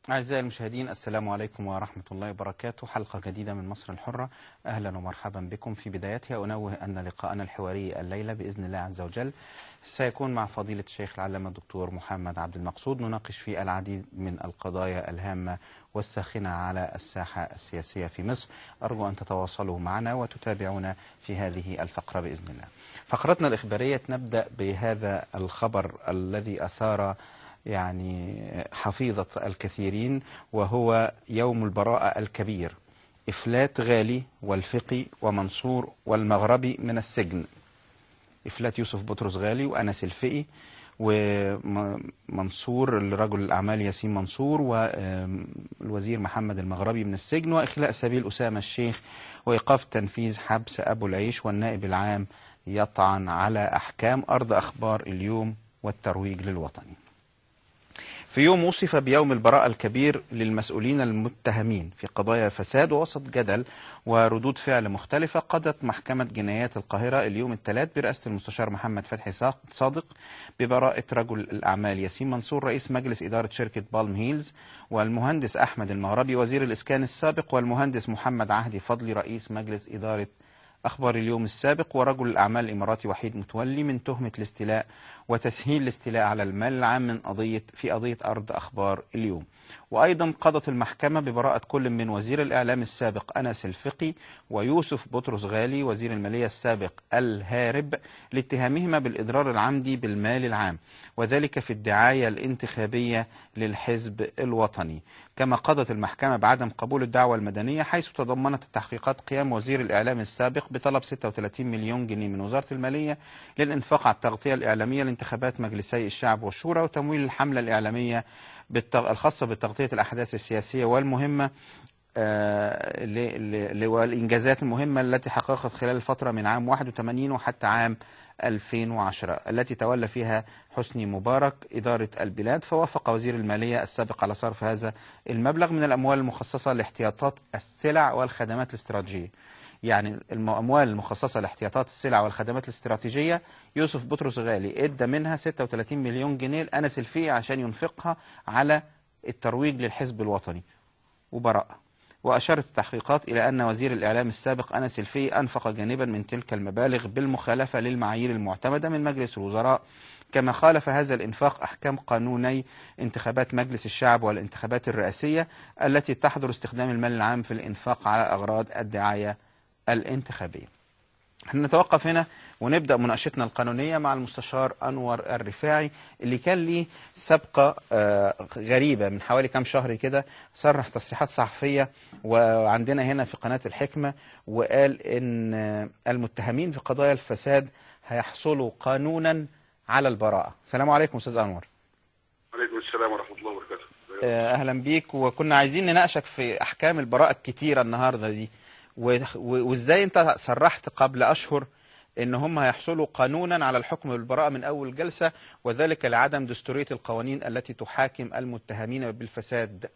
أعزائي المشاهدين السلام عليكم ورحمة الله وبركاته حلقة جديدة من مصر الحرة أهلا ومرحبا بكم في بدايتها أنوه أن لقاءنا الحواري الليلة بإذن الله عز وجل سيكون مع فضيلة الشيخ العلامة الدكتور محمد عبد المقصود نناقش فيه العديد من القضايا الهامة والساخنة على الساحة السياسية في مصر أرجو أن تتواصلوا معنا وتتابعونا في هذه الفقرة بإذن الله فقرتنا الإخبارية نبدأ بهذا الخبر الذي أثار يعني حفيظة الكثيرين وهو يوم البراءة الكبير إفلات غالي والفقي ومنصور والمغربي من السجن إفلات يوسف بطرس غالي وأنس الفقي ومنصور رجل الأعمال ياسين منصور والوزير محمد المغربي من السجن وإخلاء سبيل أسامة الشيخ وإيقاف تنفيذ حبس أبو العيش والنائب العام يطعن على أحكام أرض أخبار اليوم والترويج للوطني في يوم وصف بيوم البراءة الكبير للمسؤولين المتهمين في قضايا فساد ووسط جدل وردود فعل مختلفة قضت محكمة جنايات القاهرة اليوم الثلاث برئاسة المستشار محمد فتحي صادق ببراءة رجل الأعمال ياسين منصور رئيس مجلس إدارة شركة بالم هيلز والمهندس أحمد المغربي وزير الإسكان السابق والمهندس محمد عهدي فضلي رئيس مجلس إدارة أخبار اليوم السابق ورجل الأعمال الإماراتي وحيد متولي من تهمة الاستيلاء وتسهيل الاستيلاء على المال العام من قضية في قضية أرض أخبار اليوم وأيضا قضت المحكمة ببراءة كل من وزير الإعلام السابق أنس الفقي ويوسف بطرس غالي وزير المالية السابق الهارب لاتهامهما بالإضرار العمدي بالمال العام وذلك في الدعاية الانتخابية للحزب الوطني كما قضت المحكمة بعدم قبول الدعوة المدنية حيث تضمنت التحقيقات قيام وزير الإعلام السابق بطلب 36 مليون جنيه من وزارة المالية للإنفاق على التغطية الإعلامية لانتخابات مجلسي الشعب والشورى وتمويل الحملة الإعلامية بالتغ... الخاصة بتغطية الأحداث السياسية والمهمة آه ل... ل... والإنجازات المهمة التي حققت خلال الفترة من عام 81 وحتى عام 2010 التي تولى فيها حسني مبارك إدارة البلاد فوافق وزير المالية السابق على صرف هذا المبلغ من الأموال المخصصة لاحتياطات السلع والخدمات الاستراتيجية يعني الأموال المخصصة لاحتياطات السلع والخدمات الاستراتيجية يوسف بطرس غالي ادى منها 36 مليون جنيه لأنس الفقي عشان ينفقها على الترويج للحزب الوطني وبراءة وأشارت التحقيقات إلى أن وزير الإعلام السابق أنس الفقي أنفق جانبا من تلك المبالغ بالمخالفة للمعايير المعتمدة من مجلس الوزراء كما خالف هذا الإنفاق أحكام قانوني انتخابات مجلس الشعب والانتخابات الرئاسية التي تحظر استخدام المال العام في الإنفاق على أغراض الدعاية الانتخابية هنتوقف هنا ونبدأ مناقشتنا القانونية مع المستشار أنور الرفاعي اللي كان ليه سابقة غريبة من حوالي كام شهر كده صرح تصريحات صحفية وعندنا هنا في قناة الحكمة وقال إن المتهمين في قضايا الفساد هيحصلوا قانونا على البراءة السلام عليكم أستاذ أنور عليكم السلام ورحمة الله وبركاته أهلا بيك وكنا عايزين نناقشك في أحكام البراءة الكتيرة النهاردة دي وازاي انت صرحت قبل اشهر ان هم هيحصلوا قانونا على الحكم بالبراءة من اول جلسة وذلك لعدم دستورية القوانين التي تحاكم المتهمين بالفساد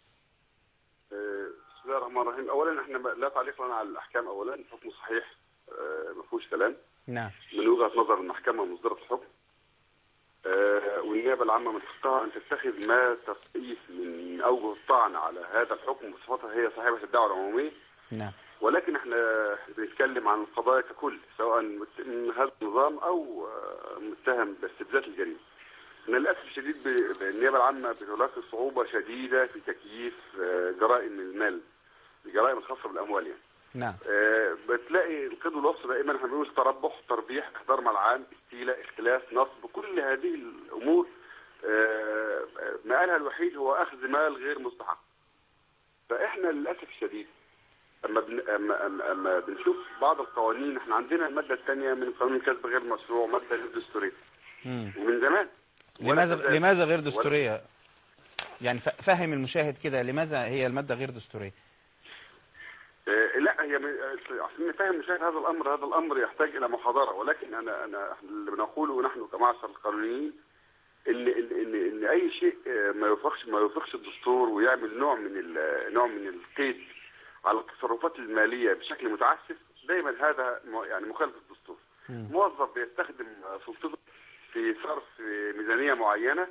بسم الله الرحمن الرحيم اولا احنا لا تعليق لنا على الاحكام اولا الحكم صحيح ما فيهوش كلام نعم من وجهة نظر المحكمة مصدرة الحكم والنيابة العامة من حقها ان تتخذ ما تقيس من اوجه الطعن على هذا الحكم بصفتها هي صاحبة الدعوة العمومية نعم ولكن احنا بنتكلم عن القضايا ككل سواء من هذا النظام او متهم باستبداد الجريمه. من للاسف الشديد النيابه العامه بتلاقي صعوبه شديده في تكييف جرائم المال الجرائم الخاصه بالاموال يعني. نعم. بتلاقي القيد والوصف دائما احنا بنقول تربح، تربيح، احضار ملعان، استيلاء، اختلاس، نصب، كل هذه الامور مآلها الوحيد هو اخذ مال غير مستحق. فاحنا للاسف الشديد اما بن... اما اما, أما بنشوف بعض القوانين احنا عندنا الماده الثانيه من قانون الكسب غير مشروع ماده غير دستوريه ومن زمان لماذا لماذا غير دستوريه؟ يعني فهم المشاهد كده لماذا هي الماده غير دستوريه؟ آه لا هي عشان نفهم مشاهد هذا الامر هذا الامر يحتاج الى محاضره ولكن انا انا اللي بنقوله نحن كمعشر القانونيين ان ان ان, إن اي شيء ما يوافقش ما يوافقش الدستور ويعمل نوع من نوع من القيد على التصرفات الماليه بشكل متعسف دايما هذا يعني مخالف الدستور. موظف بيستخدم سلطته في صرف ميزانيه معينه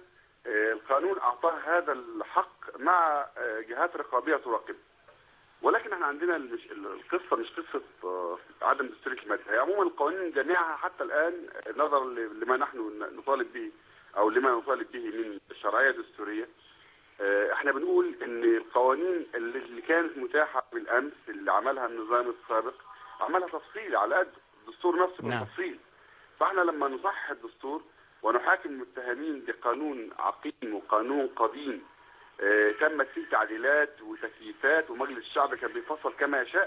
آه، القانون اعطاه هذا الحق مع آه، جهات رقابيه تراقبه ولكن احنا عندنا المش... القصه مش قصه آه، عدم دستوريه الماده هي عموما القوانين جميعها حتى الان نظرا ل- لما نحن ن- نطالب به او لما نطالب به من شرعيه دستوريه آه، احنا بنقول ان القوانين اللي اللي كانت متاحه بالامس اللي عملها النظام السابق عملها تفصيلي على قد الدستور نفسه نعم. بالتفصيل فاحنا لما نصحح الدستور ونحاكم المتهمين بقانون عقيم وقانون قديم آه، تمت فيه تعديلات وتكييفات ومجلس الشعب كان بيفصل كما يشاء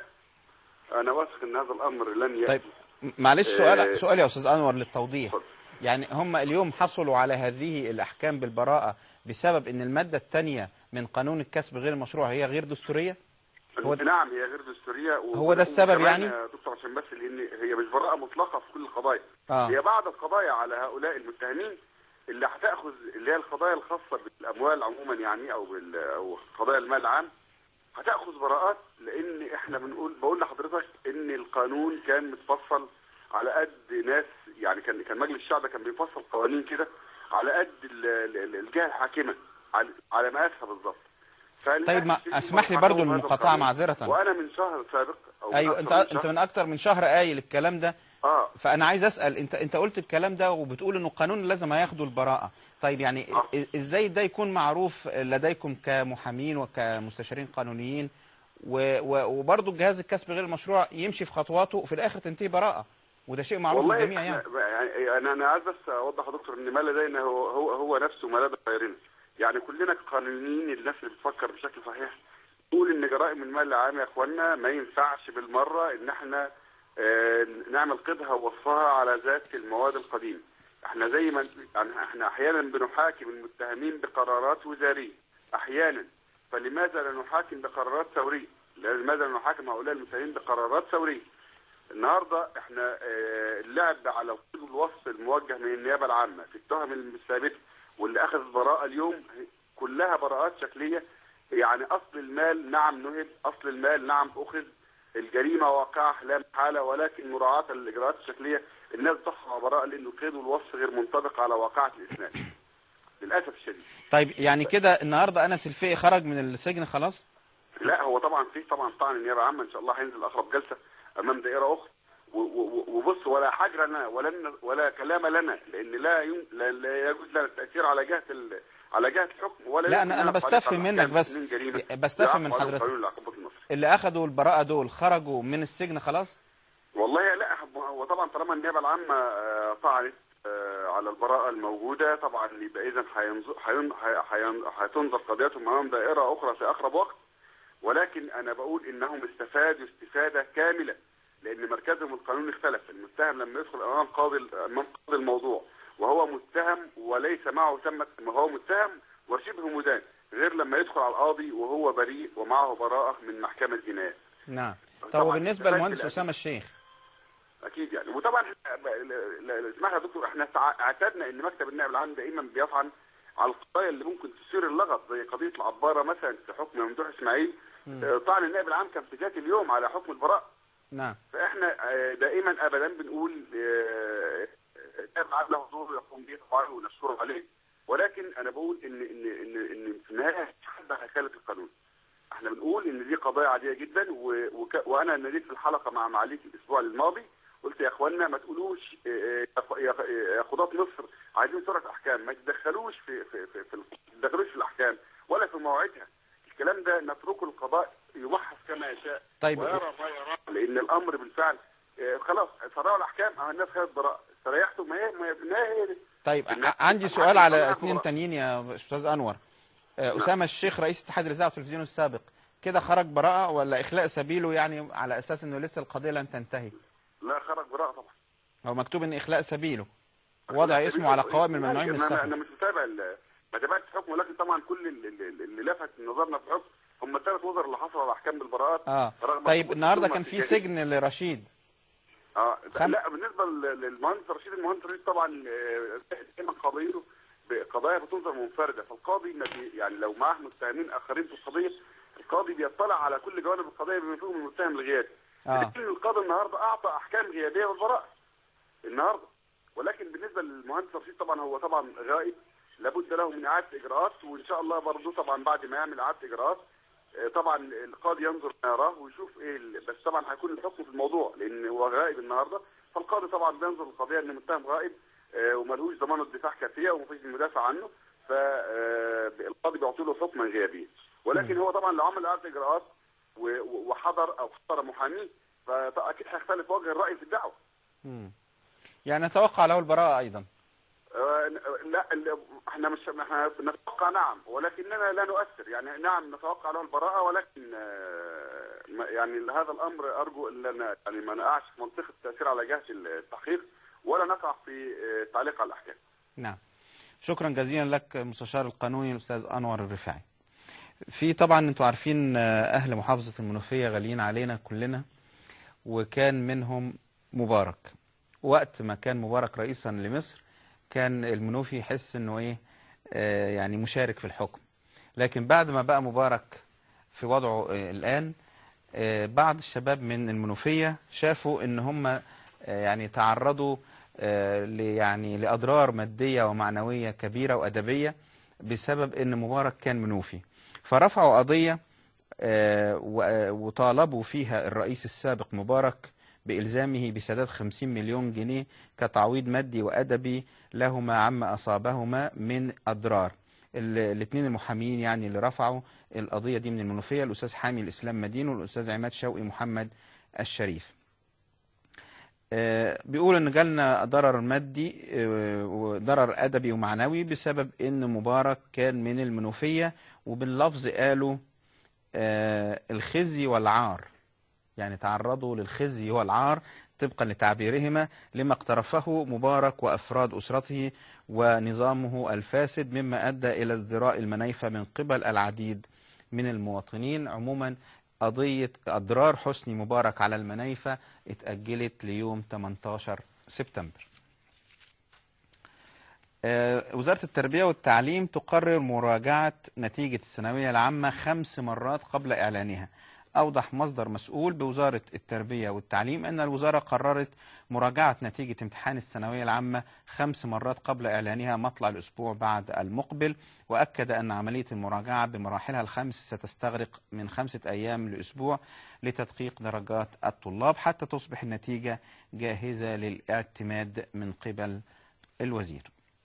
انا واثق ان هذا الامر لن ياتي طيب م- معلش آه، سؤال سؤال يا استاذ انور للتوضيح اتفضل. يعني هم اليوم حصلوا على هذه الاحكام بالبراءه بسبب ان الماده الثانيه من قانون الكسب غير المشروع هي غير دستوريه هو د- نعم هي غير دستوريه و- هو ده السبب وكمان يعني؟ يا دكتور عشان بس لان هي مش براءه مطلقه في كل القضايا آه. هي بعض القضايا على هؤلاء المتهمين اللي هتاخذ اللي هي القضايا الخاصه بالاموال عموما يعني او بال او قضايا المال العام هتاخذ براءات لان احنا بنقول بقول لحضرتك ان القانون كان متفصل على قد ناس يعني كان كان مجلس الشعب كان بيفصل قوانين كده على قد ال- ال- الجهه الحاكمه على على مقاسها بالظبط فللأسف طيب ما الشديد اسمح لي حكموا برضو بهذا المقاطعه القانون. معذره وانا من شهر سابق او من ايوه أكثر انت من انت شهر. من اكتر من شهر قايل الكلام ده اه فانا عايز اسال انت انت قلت الكلام ده وبتقول انه القانون لازم هياخدوا البراءه طيب يعني آه. إ- ازاي ده يكون معروف لديكم كمحامين وكمستشارين قانونيين و- و- وبرضه جهاز الكسب غير المشروع يمشي في خطواته وفي الاخر تنتهي براءه وده شيء معروف والله للجميع إحنا- يعني يعني انا انا عايز بس اوضح يا دكتور ان ما لدينا هو هو, هو نفسه ما لدى غيرنا يعني كلنا كقانونيين الناس اللي بتفكر بشكل صحيح تقول ان جرائم المال العام يا اخوانا ما ينفعش بالمره ان احنا آه، نعمل قيدها ووصفها على ذات المواد القديمه احنا زي ما يعني احنا احيانا بنحاكم المتهمين بقرارات وزاريه احيانا فلماذا لا نحاكم بقرارات ثوريه؟ لماذا لا نحاكم هؤلاء المتهمين بقرارات ثوريه؟ النهارده احنا آه، اللعب على القيد والوصف الموجه من النيابه العامه في التهم الثابته واللي اخذت براءه اليوم كلها براءات شكليه يعني اصل المال نعم نهب اصل المال نعم اخذ الجريمه واقعه لا محاله ولكن مراعاه الاجراءات الشكليه الناس تحصل براءه لانه القيد والوصف غير منطبق على واقعه الاسناد للاسف الشديد طيب يعني كده النهارده انس الفقي خرج من السجن خلاص لا هو طبعا في طبعا طعن النيابه العامه ان شاء الله هينزل اقرب جلسه امام دائره اخرى و- و- وبص ولا حجر لنا ولا لنا- ولا كلام لنا لان لا يم... لا, لا يجوز لنا التاثير على جهه ال... على جهه الحكم ولا لا، يمكن أنا- لنا أنا التعليق بستفهم على منك أحكام بس. من جريمة بستفهم من يعاقب على حضرتك. قانون العقوبات المصري اللي اخذوا البراءه دول خرجوا من السجن خلاص والله لا هو طبعا طالما النيابه العامه آه، طعنت آه، على البراءه الموجوده طبعا يبقى اذا هينظر هين- هي- هين- هتنظر قضيتهم امام دائره اخرى في اقرب وقت ولكن انا بقول انهم استفادوا استفاده كامله لان مركزهم القانوني اختلف المتهم لما يدخل امام قاضي امام قاضي الموضوع وهو متهم وليس معه تمت هو متهم وشبه مدان غير لما يدخل على القاضي وهو بريء ومعه براءه من محكمه الجنايات نعم طب طبعاً وبالنسبه استفاد للمهندس بالأدب. اسامه الشيخ اكيد يعني وطبعا إحنا- ل- ل- اسمح لي يا دكتور احنا تع- اعتدنا ان مكتب النائب العام دائما بيطعن على القضايا اللي ممكن تثير اللغط زي قضيه العباره مثلا في حكم ممدوح اسماعيل آه، طعن النائب العام كان في ذات اليوم على حكم البراء نعم فاحنا آه، دائما ابدا بنقول آه، النائب العام له دور يقوم به طبعا ونشكره عليه ولكن انا بقول ان ان ان ان في النهايه مش حد هيخالف القانون احنا بنقول ان دي قضايا عاديه جدا و... وك... وانا ناديت في الحلقه مع معاليك الاسبوع الماضي قلت يا اخوانا ما تقولوش اه، اه، يا يا قضاة مصر عايزين سرعه احكام ما تدخلوش في في في, في ال- ما تدخلوش في الاحكام ولا في مواعيدها الكلام ده نتركه القضاء يمحص كما يشاء طيب. ويرى ما يرى لان الامر بالفعل اه، خلاص سرعوا الاحكام اه، الناس خدت براءه استريحتوا ما هي ما هي في النهايه هي دي. طيب الناس- ع- عندي سؤال الحاكم على طلع اتنين براءة. تانيين يا استاذ انور آه، اسامه الشيخ رئيس اتحاد الاذاعه والتلفزيون السابق كده خرج براءه ولا اخلاء سبيله يعني على اساس انه لسه القضيه لم تنتهي لا خرج براءه طبعا هو مكتوب ان اخلاء سبيله وضع اسمه على قوائم الممنوعين من أنا- انا السفر مش متابع ال- ما تابعتش الحكم ولكن طبعا كل اللي, اللي اللي لفت نظرنا في الحكم هم الثلاث وزراء اللي حصلوا على احكام بالبراءات اه رغم طيب ثبوت النهارده التهمة كان في الجديدة. سجن لرشيد اه خم- لا بالنسبه لل- للمهندس رشيد المهندس رشيد طبعا آه، دايما قضيته بقضايا بتنظر منفرده فالقاضي ما بي يعني لو معاه متهمين اخرين في القضيه القاضي بيطلع على كل جوانب القضيه بما فيهم المتهم الغيابي آه. لكن القاضي النهارده اعطى احكام غيابيه والبراءه النهارده ولكن بالنسبه للمهندس رشيد طبعا هو طبعا غائب لابد له من اعاده اجراءات وان شاء الله برضه طبعا بعد ما يعمل اعاده اجراءات آه، طبعا القاضي ينظر ما يراه ويشوف ايه ال- بس طبعا هيكون الحكم في الموضوع لان هو غائب النهارده فالقاضي طبعا بينظر القضيه ان المتهم غائب آه، وملهوش ضمانه دفاع كافيه ومفيش المدافع عنه فالقاضي بيعطي له حكما غيابيا ولكن هو طبعا لو عمل اعاده اجراءات و- و- وحضر او حضر محاميه فاكيد هيختلف وجه الراي في الدعوه مم. يعني نتوقع له البراءة أيضا آه، لا ال- احنا مش احنا نتوقع نعم ولكننا لا نؤثر يعني نعم نتوقع له البراءة ولكن آه، ما- يعني هذا الامر ارجو ان لا- يعني ما نقعش في منطقة التأثير على جهة التحقيق ولا نقع في آه، التعليق على الاحكام. نعم شكرا جزيلا لك مستشار القانوني الأستاذ أنور الرفاعي في طبعا انتوا عارفين آه، أهل محافظة المنوفية غاليين علينا كلنا وكان منهم مبارك وقت ما كان مبارك رئيسا لمصر كان المنوفي يحس انه ايه آه، يعني مشارك في الحكم لكن بعد ما بقى مبارك في وضعه آه، الآن آه، بعض الشباب من المنوفية شافوا ان هم آه، يعني تعرضوا آه، ل- يعني لأضرار مادية ومعنوية كبيرة وأدبية بسبب ان مبارك كان منوفي فرفعوا قضية آه، و- وطالبوا فيها الرئيس السابق مبارك بإلزامه بسداد 50 مليون جنيه كتعويض مادي وأدبي لهما عما أصابهما من أضرار الاثنين المحامين يعني اللي رفعوا القضية دي من المنوفية الأستاذ حامي الإسلام مدين والأستاذ عماد شوقي محمد الشريف آه، بيقول ان جالنا ضرر مادي آه، وضرر ادبي ومعنوي بسبب ان مبارك كان من المنوفيه وباللفظ قالوا آه، الخزي والعار يعني تعرضوا للخزي والعار طبقا لتعبيرهما لما اقترفه مبارك وافراد اسرته ونظامه الفاسد مما ادى الى ازدراء المنايفه من قبل العديد من المواطنين عموما قضيه اضرار حسني مبارك على المنايفه اتاجلت ليوم 18 سبتمبر آه، وزارة التربية والتعليم تقرر مراجعة نتيجة الثانوية العامة خمس مرات قبل إعلانها أوضح مصدر مسؤول بوزارة التربية والتعليم أن الوزارة قررت مراجعة نتيجة امتحان الثانوية العامة خمس مرات قبل إعلانها مطلع الأسبوع بعد المقبل وأكد أن عملية المراجعة بمراحلها الخمس ستستغرق من خمسة أيام لأسبوع لتدقيق درجات الطلاب حتى تصبح النتيجة جاهزة للاعتماد من قبل الوزير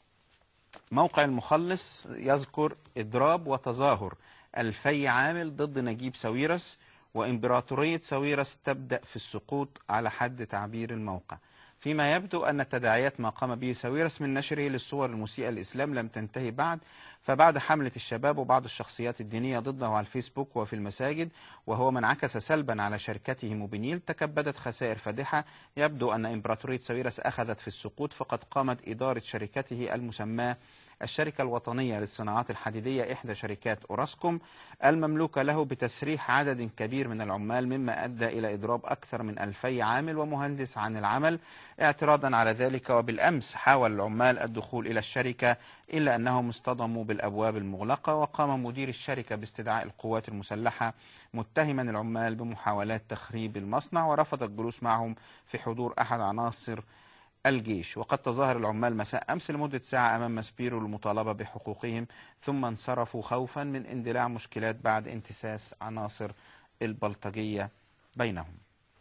موقع المخلص يذكر إضراب وتظاهر ألفي عامل ضد نجيب ساويرس وإمبراطورية ساويرس تبدأ في السقوط على حد تعبير الموقع فيما يبدو أن تداعيات ما قام به ساويرس من نشره للصور المسيئة للإسلام لم تنتهي بعد فبعد حملة الشباب وبعض الشخصيات الدينية ضده على الفيسبوك وفي المساجد وهو من عكس سلبا على شركته موبينيل تكبدت خسائر فادحة يبدو أن إمبراطورية ساويرس أخذت في السقوط فقد قامت إدارة شركته المسماة الشركة الوطنية للصناعات الحديدية إحدى شركات أوراسكوم المملوكة له بتسريح عدد كبير من العمال مما أدى إلى إضراب أكثر من ألفي عامل ومهندس عن العمل اعتراضا على ذلك وبالأمس حاول العمال الدخول إلى الشركة إلا أنهم اصطدموا بالأبواب المغلقة وقام مدير الشركة باستدعاء القوات المسلحة متهما العمال بمحاولات تخريب المصنع ورفض الجلوس معهم في حضور أحد عناصر الجيش وقد تظاهر العمال مساء أمس لمدة ساعة أمام ماسبيرو للمطالبة بحقوقهم ثم انصرفوا خوفا من اندلاع مشكلات بعد انتساس عناصر البلطجية بينهم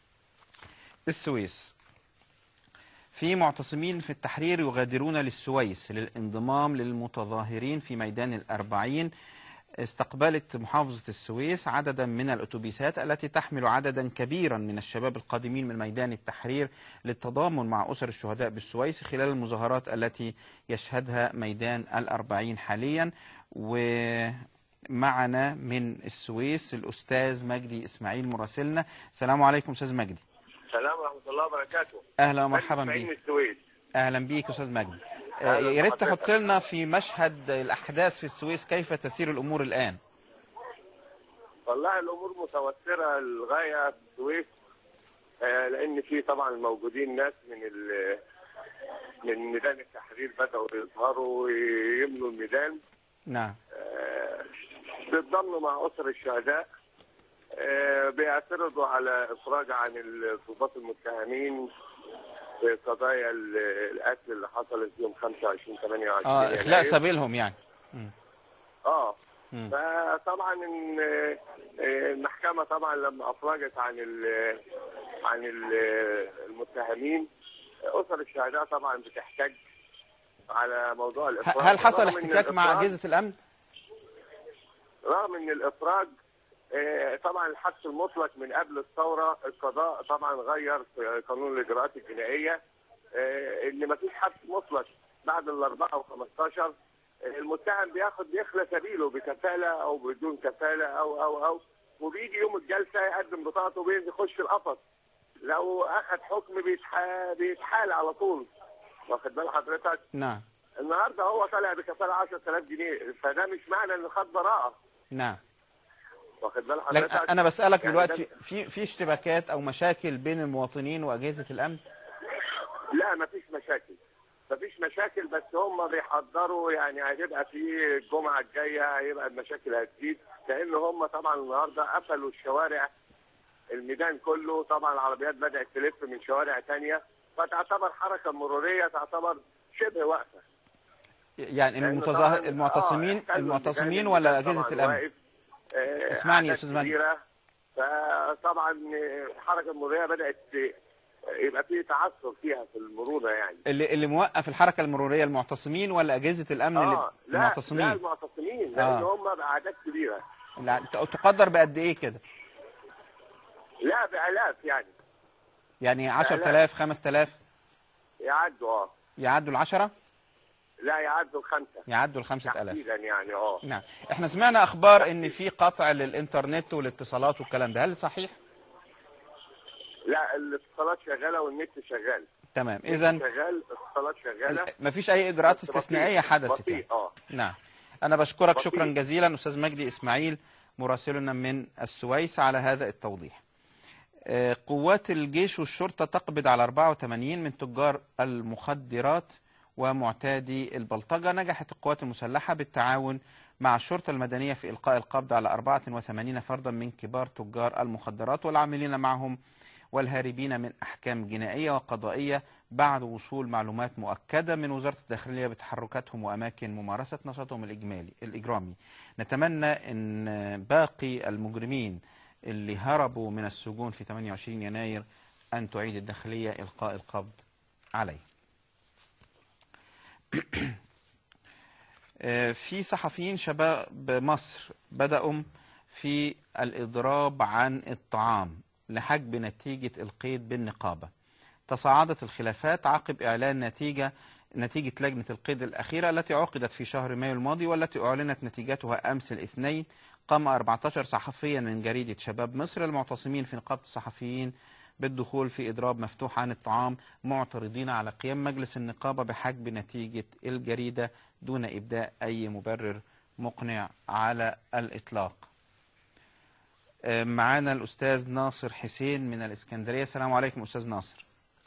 السويس في معتصمين في التحرير يغادرون للسويس للانضمام للمتظاهرين في ميدان الأربعين استقبلت محافظة السويس عددا من الأتوبيسات التي تحمل عددا كبيرا من الشباب القادمين من ميدان التحرير للتضامن مع أسر الشهداء بالسويس خلال المظاهرات التي يشهدها ميدان الأربعين حاليا ومعنا من السويس الأستاذ مجدي إسماعيل مراسلنا السلام عليكم أستاذ مجدي السلام ورحمة الله وبركاته أهلا ومرحبا مجدي بك السويس أهلا بيك أستاذ مجدي آه، أهلا يا ريت بحضرتك. تحط لنا في مشهد الأحداث في السويس كيف تسير الأمور الآن والله الأمور متوترة للغاية في السويس آه، لأن في طبعا موجودين ناس من ال من ميدان التحرير بدأوا يظهروا ويملوا الميدان نعم آه، بيتضامنوا مع أسر الشهداء آه، بيعترضوا على إفراج عن الضباط المتهمين في قضايا ال- القتل اللي حصلت يوم 25 28 اه يناير. اخلاء سبيلهم يعني مم. اه مم. فطبعا إن آه، المحكمة طبعا لما أفرجت عن ال عن ال المتهمين أسر الشهداء طبعا بتحتاج على موضوع الإفراج ه- هل حصل رغم إن احتكاك مع الإفراج- اجهزه الامن؟ رغم ان الافراج آه، طبعا الحبس المطلق من قبل الثوره القضاء طبعا غير في قانون الاجراءات الجنائيه آه، ان ما فيش حبس مطلق بعد الاربعه و15 المتهم بياخد بيخلى سبيله بكفاله او بدون كفاله او او او وبيجي يوم الجلسه يقدم بطاقته وبينزل يخش القفص لو اخذ حكم بيتح- بيتحال على طول واخد بال حضرتك نعم النهارده هو طالع بكفاله 10000 جنيه فده مش معنى انه خد براءه نعم واخد بال لكن حضرتك انا بسالك يعني دلوقتي ده- في في اشتباكات او مشاكل بين المواطنين واجهزه الامن؟ لا مفيش مشاكل مفيش مشاكل بس هم بيحضروا يعني هيبقى في الجمعه الجايه هيبقى المشاكل هتزيد لان هم طبعا النهارده قفلوا الشوارع الميدان كله طبعا العربيات بدات تلف من شوارع تانية فتعتبر حركه مروريه تعتبر شبه واقفه يعني لأن المتظاهر طبعاً- المعتصمين آه، احتلوا المعتصمين الميدان، ولا الميدان اجهزه طبعاً الامن؟ واقف. آه، اسمعني يا أعداد أستاذ مجدي. كبيرة. فطبعا الحركه المروريه بدات يبقى في تعثر فيها في المرونه يعني اللي اللي موقف الحركه المروريه المعتصمين ولا اجهزه الامن اللي اه لا لا المعتصمين؟ المعتصمين لان آه. هم باعداد كبيره لا، ت- تقدر بقد ايه كده؟ لا بالاف يعني يعني 10000 5000 يعدوا اه يعدوا العشرة لا يعدوا الخمسه يعدوا ال 5000 تحديدا يعني اه نعم احنا سمعنا اخبار ان في قطع للانترنت والاتصالات والكلام ده هل صحيح؟ لا الاتصالات شغاله والنت شغال تمام النت اذا شغال الاتصالات شغاله مفيش اي اجراءات بس بطيء. استثنائيه حدثت بطيء يعني. اه نعم أنا بشكرك بطيء. شكرا جزيلا أستاذ مجدي إسماعيل مراسلنا من السويس على هذا التوضيح آه، قوات الجيش والشرطة تقبض على 84 من تجار المخدرات ومعتادي البلطجة نجحت القوات المسلحة بالتعاون مع الشرطة المدنية في إلقاء القبض على 84 فردا من كبار تجار المخدرات والعاملين معهم والهاربين من أحكام جنائية وقضائية بعد وصول معلومات مؤكدة من وزارة الداخلية بتحركاتهم وأماكن ممارسة نشاطهم الإجمالي الإجرامي نتمنى أن باقي المجرمين اللي هربوا من السجون في 28 يناير أن تعيد الداخلية إلقاء القبض عليه آه، في صحفيين شباب مصر بدأوا في الإضراب عن الطعام لحجب نتيجة القيد بالنقابة تصاعدت الخلافات عقب إعلان نتيجة نتيجة لجنة القيد الأخيرة التي عقدت في شهر مايو الماضي والتي أعلنت نتيجتها أمس الاثنين قام 14 صحفيا من جريدة شباب مصر المعتصمين في نقابة الصحفيين بالدخول في إضراب مفتوح عن الطعام معترضين على قيام مجلس النقابة بحجب نتيجة الجريدة دون إبداء أي مبرر مقنع على الإطلاق آه، معانا الأستاذ ناصر حسين من الإسكندرية السلام عليكم أستاذ ناصر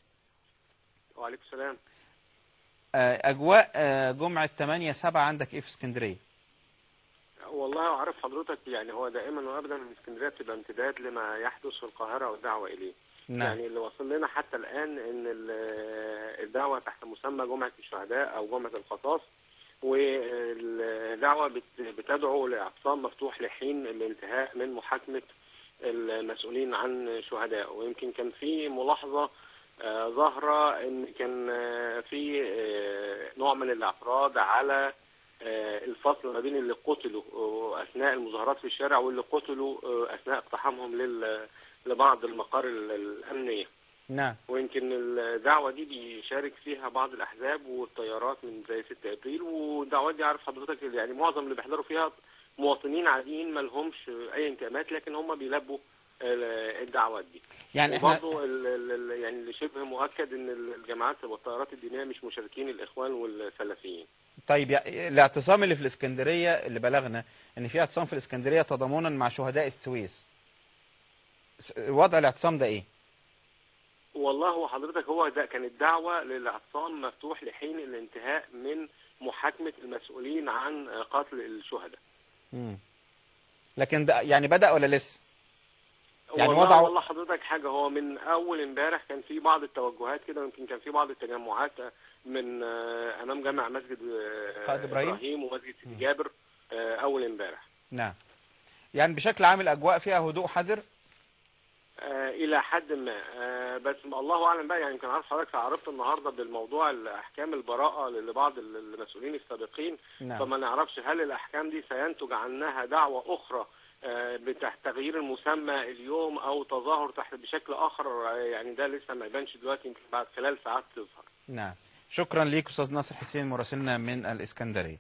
وعليكم السلام آه، أجواء آه، جمعة 8 7 عندك إيه في اسكندرية؟ والله اعرف حضرتك يعني هو دائما وابدا من اسكندريه بتبقى امتداد لما يحدث في القاهره والدعوه اليه نعم يعني اللي وصل لنا حتى الان ان ال- الدعوه تحت مسمى جمعه الشهداء او جمعه القصاص والدعوه بت- بتدعو لاعتصام مفتوح لحين الانتهاء من محاكمه المسؤولين عن شهداء ويمكن كان في ملاحظه آه، ظاهره ان كان آه، في آه، نوع من الاعتراض على آه، الفصل ما بين اللي قتلوا آه، اثناء المظاهرات في الشارع واللي قتلوا آه، اثناء اقتحامهم لل- لبعض المقار ال- الامنيه نعم ويمكن الدعوه دي بيشارك فيها بعض الاحزاب والتيارات من زي 6 ابريل والدعوات دي عارف حضرتك يعني معظم اللي بيحضروا فيها مواطنين عاديين ما لهمش اي انتماءات لكن هم بيلبوا آه، الدعوات دي يعني احنا وبرضه ال- ال- ال- يعني اللي شبه مؤكد ان الجماعات والتيارات الدينيه مش مشاركين الاخوان والسلفيين طيب يا- الاعتصام اللي في الاسكندرية اللي بلغنا ان في اعتصام في الاسكندرية تضامنا مع شهداء السويس س- وضع الاعتصام ده ايه؟ والله هو حضرتك هو ده كانت دعوة للاعتصام مفتوح لحين الانتهاء من محاكمة المسؤولين عن قتل الشهداء مم. لكن ده يعني بدأ ولا لسه؟ يعني والله وضعوا- والله حضرتك حاجه هو من اول امبارح كان في بعض التوجهات كده ويمكن كان في بعض التجمعات من آه، امام جامع مسجد آه، قائد إبراهيم؟ ابراهيم ومسجد سيدي جابر آه، اول امبارح نعم يعني بشكل عام الأجواء فيها هدوء حذر آه، الى حد ما آه، بس الله اعلم بقى يعني يمكن عارف حضرتك عرفت النهارده بالموضوع احكام البراءه لبعض المسؤولين السابقين نعم. فما نعرفش هل الاحكام دي سينتج عنها دعوه اخرى آه، بتحت تغيير المسمى اليوم او تظاهر تحت بشكل اخر آه، يعني ده لسه ما يبانش دلوقتي يمكن بعد خلال ساعات تظهر نعم شكرا ليك أستاذ ناصر حسين مراسلنا من الإسكندرية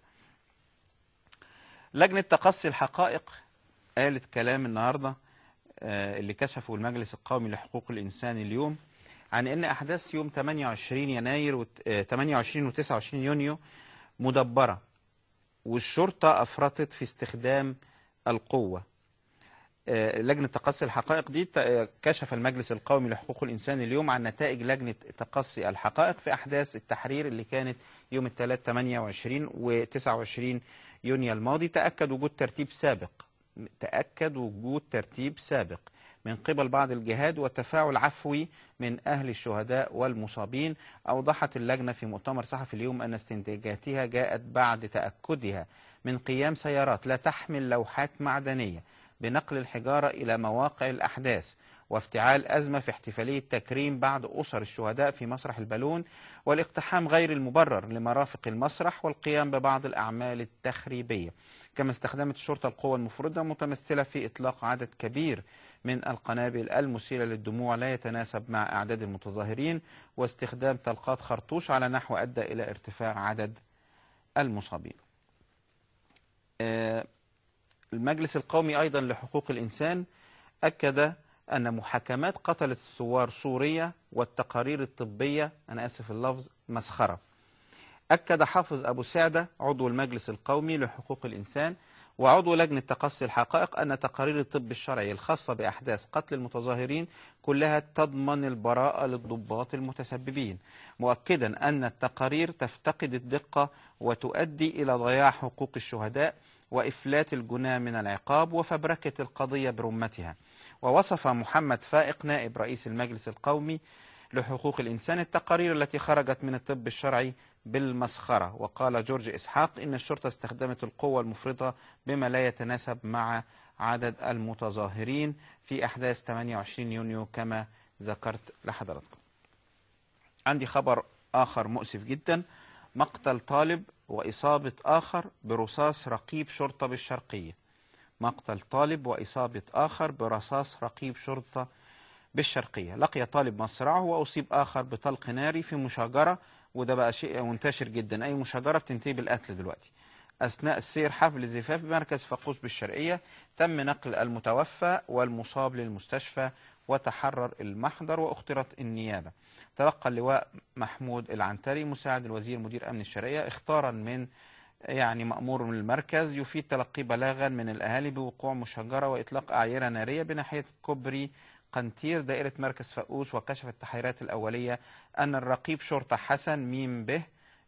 لجنة تقصي الحقائق قالت كلام النهاردة آه، اللي كشفه المجلس القومي لحقوق الإنسان اليوم عن أن أحداث يوم 28 يناير و 28 و 29 يونيو مدبرة والشرطة أفرطت في استخدام القوة آه، لجنة تقصي الحقائق دي ت- آه، كشف المجلس القومي لحقوق الإنسان اليوم عن نتائج لجنة تقصي الحقائق في أحداث التحرير اللي كانت يوم الثلاث 28 و 29 يونيو الماضي تأكد وجود ترتيب سابق تأكد وجود ترتيب سابق من قبل بعض الجهات وتفاعل عفوي من أهل الشهداء والمصابين أوضحت اللجنة في مؤتمر صحفي اليوم أن استنتاجاتها جاءت بعد تأكدها من قيام سيارات لا تحمل لوحات معدنية بنقل الحجارة إلى مواقع الأحداث وافتعال أزمة في احتفالية تكريم بعض أسر الشهداء في مسرح البالون والاقتحام غير المبرر لمرافق المسرح والقيام ببعض الأعمال التخريبية كما استخدمت الشرطة القوة المفردة متمثلة في إطلاق عدد كبير من القنابل المثيرة للدموع لا يتناسب مع أعداد المتظاهرين واستخدام طلقات خرطوش على نحو أدى إلى ارتفاع عدد المصابين آه، المجلس القومي أيضا لحقوق الإنسان أكد أن محاكمات قتل الثوار سوريا والتقارير الطبية أنا آسف اللفظ مسخرة أكد حافظ أبو سعدة عضو المجلس القومي لحقوق الإنسان وعضو لجنة تقصي الحقائق أن تقارير الطب الشرعي الخاصة بأحداث قتل المتظاهرين كلها تضمن البراءة للضباط المتسببين مؤكدا أن التقارير تفتقد الدقة وتؤدي إلى ضياع حقوق الشهداء وإفلات الجناه من العقاب وفبركة القضية برمتها ووصف محمد فائق نائب رئيس المجلس القومي لحقوق الإنسان التقارير التي خرجت من الطب الشرعي بالمسخرة وقال جورج إسحاق إن الشرطة استخدمت القوة المفرطة بما لا يتناسب مع عدد المتظاهرين في أحداث 28 يونيو كما ذكرت لحضراتكم عندي خبر آخر مؤسف جدا مقتل طالب وإصابة آخر برصاص رقيب شرطة بالشرقية مقتل طالب وإصابة آخر برصاص رقيب شرطة بالشرقية لقي طالب مصرعه وأصيب آخر بطلق ناري في مشاجرة وده بقى شيء منتشر جدا أي مشاجرة بتنتهي بالقتل دلوقتي أثناء السير حفل زفاف بمركز فقوس بالشرقية تم نقل المتوفى والمصاب للمستشفى وتحرر المحضر واخترت النيابة تلقى اللواء محمود العنتري مساعد الوزير مدير أمن الشرقية اختارا من يعني مأمور من المركز يفيد تلقي بلاغا من الأهالي بوقوع مشاجرة وإطلاق أعيرة نارية بناحية كوبري قنطير دائرة مركز فؤوس وكشف التحريرات الأولية أن الرقيب شرطة حسن ميم به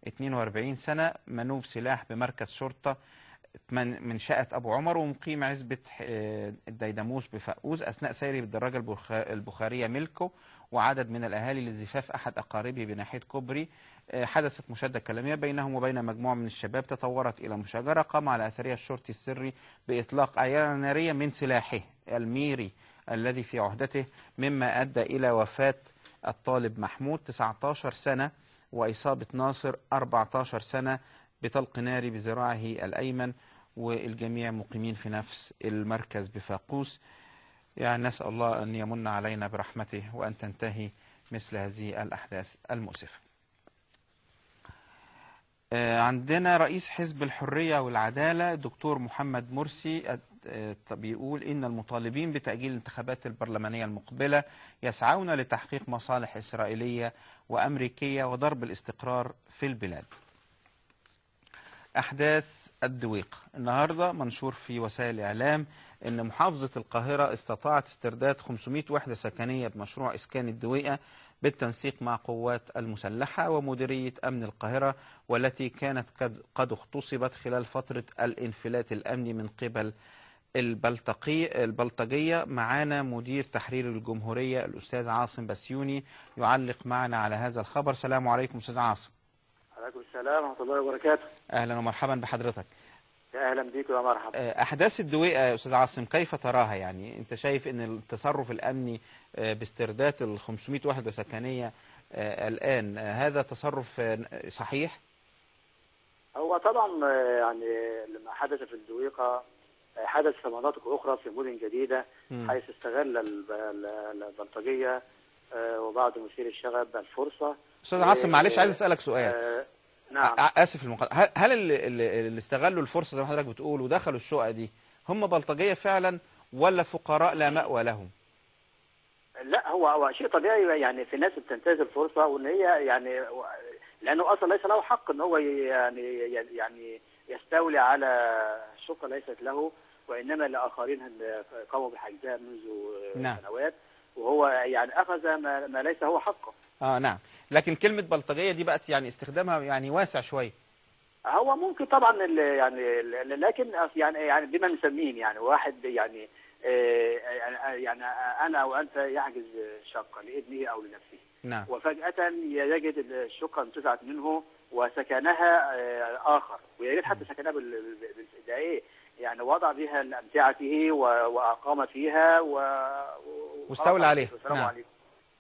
42 سنة منوب سلاح بمركز شرطة من من شقة أبو عمر ومقيم عزبة آه، الديدموس بفؤوس أثناء سيره بالدراجة البخ- البخارية ملكه وعدد من الأهالي لزفاف أحد أقاربه بناحية كوبري آه، حدثت مشادة كلامية بينهم وبين مجموعة من الشباب تطورت إلى مشاجرة قام على أثرها الشرطي السري بإطلاق أعيرة نارية من سلاحه الميري الذي في عهدته مما أدى إلى وفاة الطالب محمود 19 سنة وإصابة ناصر 14 سنة بطلق ناري بذراعه الأيمن والجميع مقيمين في نفس المركز بفاقوس يعني نسأل الله أن يمن علينا برحمته وأن تنتهي مثل هذه الأحداث المؤسفة آه، عندنا رئيس حزب الحرية والعدالة الدكتور محمد مرسي آه، بيقول إن المطالبين بتأجيل الانتخابات البرلمانية المقبلة يسعون لتحقيق مصالح إسرائيلية وأمريكية وضرب الاستقرار في البلاد أحداث الدويق النهاردة منشور في وسائل الإعلام أن محافظة القاهرة استطاعت استرداد 500 وحدة سكنية بمشروع إسكان الدويقة بالتنسيق مع قوات المسلحة ومديرية أمن القاهرة والتي كانت قد, قد اغتصبت خلال فترة الانفلات الأمني من قبل البلطقي البلطجية معانا مدير تحرير الجمهورية الأستاذ عاصم بسيوني يعلق معنا على هذا الخبر سلام عليكم أستاذ عاصم عليكم السلام ورحمة الله وبركاته أهلا ومرحبا بحضرتك يا أهلا بيك يا مرحبا آه، أحداث الدويقة يا أستاذ عاصم كيف تراها يعني أنت شايف أن التصرف الأمني آه، باسترداد ال 500 وحدة سكنية آه، الآن آه، هذا تصرف آه، صحيح؟ هو طبعا آه، يعني لما حدث في الدويقة آه، حدث في مناطق أخرى في مدن جديدة مم. حيث استغل الب- ال- البلطجية آه، وبعض مثير الشغب الفرصة أستاذ عاصم معلش عايز أسألك سؤال آه، نعم ع- اسف المقاطعه هل- هل اللي, اللي اللي استغلوا الفرصه زي ما حضرتك بتقول ودخلوا الشقه دي هم بلطجيه فعلا ولا فقراء لا مأوى لهم لا هو هو شيء طبيعي يعني في ناس بتنتهز الفرصة وإن هي يعني لأنه أصلا ليس له حق إن هو يعني يعني يستولي على شقة ليست له وإنما لآخرين اللي قاموا بحجزها منذ نعم. سنوات وهو يعني أخذ ما, ما ليس هو حقه اه نعم لكن كلمه بلطجيه دي بقت يعني استخدامها يعني واسع شويه هو ممكن طبعا ال- يعني ال- لكن يعني يعني بما نسميه يعني واحد يعني آه، يعني يعني انا او انت يحجز شقه لابنه او لنفسه نعم وفجأة يجد الشقة انتزعت منه وسكنها آه، آخر ويجد حتى سكنها بال... بال- بال- ده إيه يعني وضع بها لأمتعته و... وأقام فيها و... و- واستولى عليها. السلام نعم. عليكم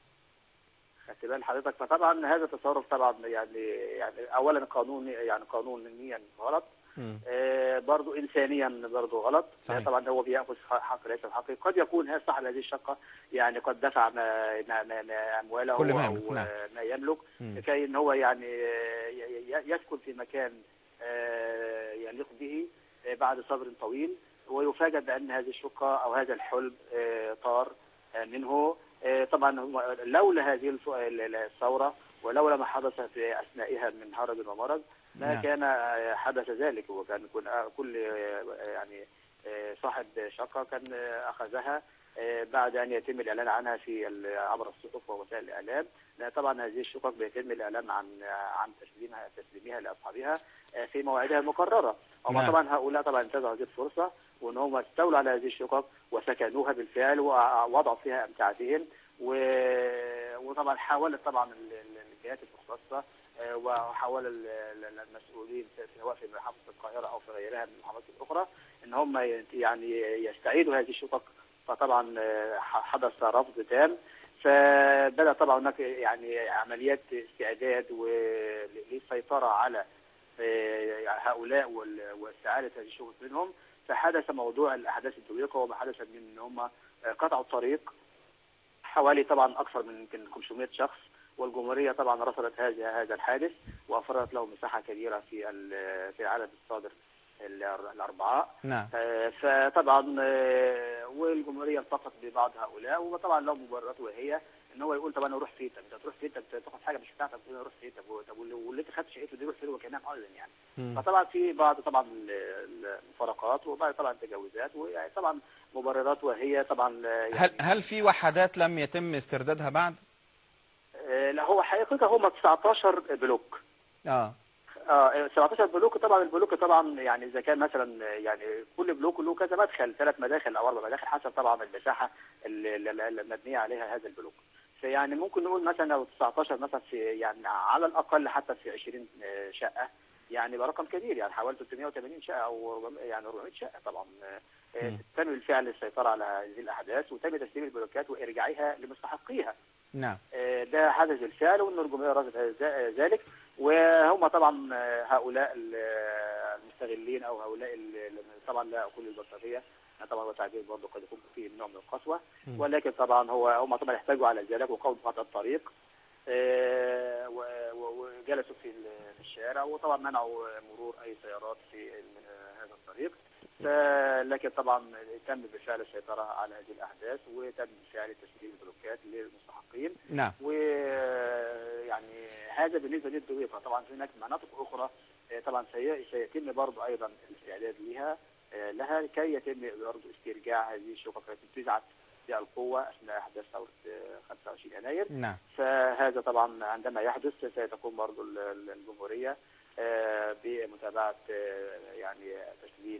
خدت بال حضرتك فطبعا هذا تصرف طبعا يعني يعني اولا قانوني يعني قانونيا غلط مم. آه، برضو انسانيا برضو غلط صحيح. طبعا هو بياخذ حق ليس بحقه قد يكون هذا صاحب هذه الشقه يعني قد دفع ما, ما, ما, ما امواله كل ما او يملك، نعم. آه، ما يملك مم. لكي ان هو يعني آه، ي- ي- يسكن في مكان آه، يليق به آه، بعد صبر طويل ويفاجأ بان هذه الشقه او هذا الحلم آه، طار آه، منه آه، طبعا هو- لولا هذه الف- الثوره ولولا ما حدث في اثنائها من هرج ومرض ما نعم. كان آه، حدث ذلك وكان يكون آه، كل آه، يعني آه، صاحب شقة كان آه، أخذها آه، بعد أن يتم الإعلان عنها في ال- عبر الصحف ووسائل الإعلام لأن طبعا هذه الشقق بيتم الإعلان عن آه، عن تسليمها تسليمها لأصحابها آه، في مواعيدها المقررة هم نعم. طبعا هؤلاء طبعا انتهزوا هذه الفرصة وان هم استولوا على هذه الشقق وسكنوها بالفعل ووضعوا فيها امتعتهم و- وطبعا حاولت طبعا ال- ال- الجهات المختصه آه، وحاول ال- ال- المسؤولين في- سواء في محافظه القاهره او في غيرها من المحافظات الاخرى ان هم ي- يعني يستعيدوا هذه الشقق فطبعا آه، ح- حدث رفض تام فبدا طبعا هناك يعني عمليات استعداد و- للسيطره على آه، هؤلاء وال- واستعاده هذه الشقق منهم فحدث موضوع الاحداث الدقيقه وما حدث من ان هم آه، قطعوا الطريق حوالي طبعا اكثر من يمكن 500 شخص والجمهوريه طبعا رصدت هذا هذا الحادث وافرضت له مساحه كبيره في ال- في العدد الصادر ال- الاربعاء نعم آه، فطبعا آه، والجمهوريه التقت ببعض هؤلاء وطبعا له مبرراته وهي ان هو يقول طب انا اروح فين طب انت تروح فين طب تاخد حاجه مش بتاعتك تقول انا اروح فين طب طب واللي واللي انت خدت شقته دي يروح فين وكمان ايضا يعني مم. فطبعا في بعض طبعا ال- المفارقات وبعض طبعا تجاوزات ويعني طبعا مبررات وهي طبعا آه، يعني هل هل في وحدات لم يتم استردادها بعد؟ آه، لا هو حقيقة هم 19 بلوك اه اه 17 بلوك طبعا البلوك طبعا يعني اذا كان مثلا يعني كل بلوك له كذا مدخل ثلاث مداخل او اربع مداخل حسب طبعا المساحه اللي- اللي اللي المبنيه عليها هذا البلوك فيعني ممكن نقول مثلا لو 19 مثلا في يعني على الاقل حتى في 20 آه، شقه يعني يبقى رقم كبير يعني حوالي 380 شقه او 400 يعني 400 شقه طبعا آه، آه، مم. تم بالفعل السيطره على هذه الاحداث وتم تسليم البلوكات وارجاعها لمستحقيها نعم آه، ده حدث بالفعل وان الجمهوريه رصدت ذ- ذلك وهم طبعا آه، هؤلاء ال- آه، المستغلين او هؤلاء ال- ال- طبعا لا اقول البلطجيه يعني طبعا هو تعبير برضه قد يكون فيه نوع من القسوه مم. ولكن طبعا هو هم طبعا يحتاجوا على ذلك وقوم بقطع الطريق آه، و- و- وجلسوا في ال- في الشارع وطبعا منعوا مرور اي سيارات في ال- هذا الطريق ف- لكن طبعا تم بالفعل السيطره على هذه الاحداث وتم بالفعل تسليم البلوكات للمستحقين نعم ويعني هذا بالنسبه للدويقه طبعا في هناك مناطق اخرى آه، طبعا سي- سيتم برضو ايضا الاستعداد لها آه، لها لكي يتم برضو استرجاع هذه الشقق التي انتزعت بالقوه اثناء احداث ثوره آه، 25 يناير نعم فهذا طبعا عندما يحدث سيتقوم برضو ال- ال- الجمهوريه آه، بمتابعه آه، يعني تسليم او اعاده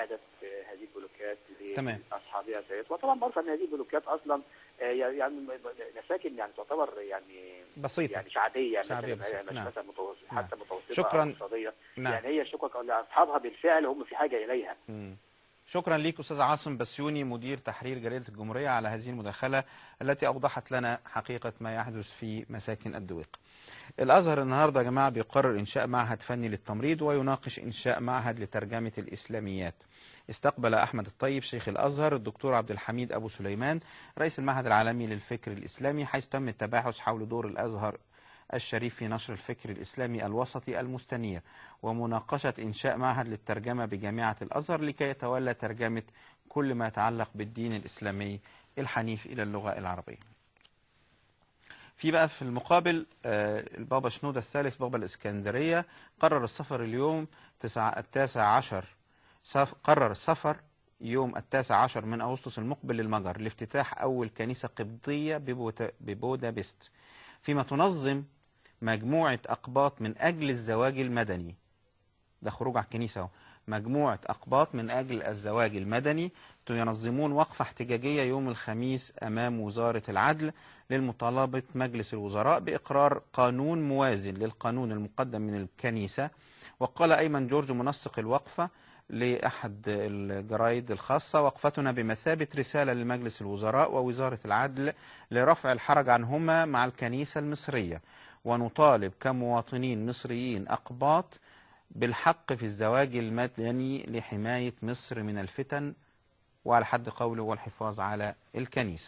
اعاده آه، هذه البلوكات تمام. لاصحابها ديت وطبعا برضه ان هذه البلوكات اصلا آه، يعني م- م- مساكن يعني تعتبر يعني بسيطة يعني شعبيه شعبية مثلا بسيطة. مش نعم. مثلا متوسط نعم. حتى متوسطه شكراً. أو اقتصاديه نعم. يعني هي شقق لاصحابها بالفعل هم في حاجه اليها مم. شكرا ليك أستاذ عاصم بسيوني مدير تحرير جريدة الجمهورية على هذه المداخلة التي أوضحت لنا حقيقة ما يحدث في مساكن الدويق الأزهر النهاردة يا جماعة بيقرر إنشاء معهد فني للتمريض ويناقش إنشاء معهد لترجمة الإسلاميات استقبل أحمد الطيب شيخ الأزهر الدكتور عبد الحميد أبو سليمان رئيس المعهد العالمي للفكر الإسلامي حيث تم التباحث حول دور الأزهر الشريف في نشر الفكر الإسلامي الوسطي المستنير ومناقشة إنشاء معهد للترجمة بجامعة الأزهر لكي يتولى ترجمة كل ما يتعلق بالدين الإسلامي الحنيف إلى اللغة العربية في بقى في المقابل آه، البابا شنودة الثالث بابا الإسكندرية قرر السفر اليوم تسعة التاسع عشر سف قرر السفر يوم التاسع عشر من أغسطس المقبل للمجر لافتتاح أول كنيسة قبطية ببوتا- ببودابست فيما تنظم مجموعة أقباط من أجل الزواج المدني ده خروج على الكنيسة اهو مجموعة أقباط من أجل الزواج المدني ينظمون وقفة احتجاجية يوم الخميس أمام وزارة العدل للمطالبة مجلس الوزراء بإقرار قانون موازن للقانون المقدم من الكنيسة وقال أيمن جورج منسق الوقفة لأحد الجرايد الخاصة وقفتنا بمثابة رسالة لمجلس الوزراء ووزارة العدل لرفع الحرج عنهما مع الكنيسة المصرية ونطالب كمواطنين مصريين أقباط بالحق في الزواج المدني لحماية مصر من الفتن وعلى حد قوله والحفاظ على الكنيسة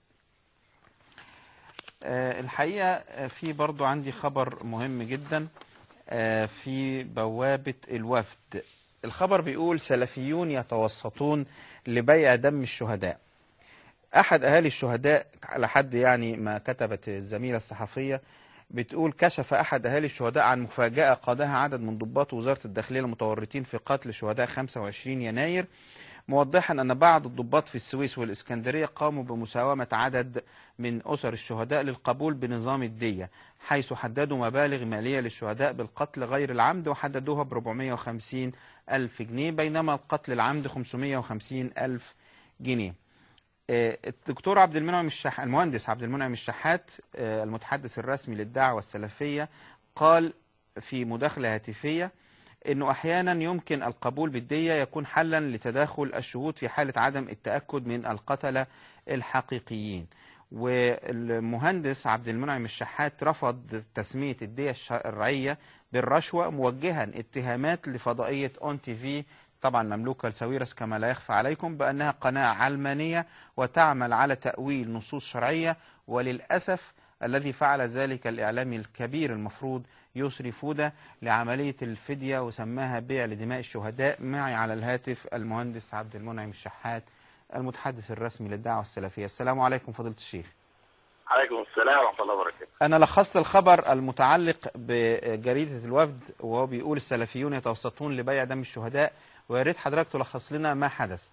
آه، الحقيقة آه، في برضو عندي خبر مهم جدا آه، في بوابة الوفد الخبر بيقول سلفيون يتوسطون لبيع دم الشهداء أحد أهالي الشهداء على حد يعني ما كتبت الزميلة الصحفية بتقول كشف أحد أهالي الشهداء عن مفاجأة قادها عدد من ضباط وزارة الداخلية المتورطين في قتل شهداء 25 يناير موضحا أن بعض الضباط في السويس والإسكندرية قاموا بمساومة عدد من أسر الشهداء للقبول بنظام الدية حيث حددوا مبالغ مالية للشهداء بالقتل غير العمد وحددوها ب 450 ألف جنيه بينما القتل العمد 550 ألف جنيه آه، الدكتور عبد المنعم الشح... المهندس عبد المنعم الشحات آه، المتحدث الرسمي للدعوة السلفية قال في مداخلة هاتفية انه احيانا يمكن القبول بالدية يكون حلا لتداخل الشهود في حالة عدم التأكد من القتلة الحقيقيين والمهندس عبد المنعم الشحات رفض تسمية الدية الشرعية بالرشوة موجها اتهامات لفضائية اون تي في طبعا مملوكة لساويرس كما لا يخفى عليكم بأنها قناة علمانية وتعمل على تأويل نصوص شرعية وللأسف الذي فعل ذلك الإعلامي الكبير المفروض يسري فودة لعملية الفدية وسماها بيع لدماء الشهداء معي على الهاتف المهندس عبد المنعم الشحات المتحدث الرسمي للدعوة السلفية السلام عليكم فضيلة الشيخ عليكم السلام ورحمه الله وبركاته أنا لخصت الخبر المتعلق بجريدة الوفد وهو بيقول السلفيون يتوسطون لبيع دم الشهداء ويا ريت حضرتك تلخص لنا ما حدث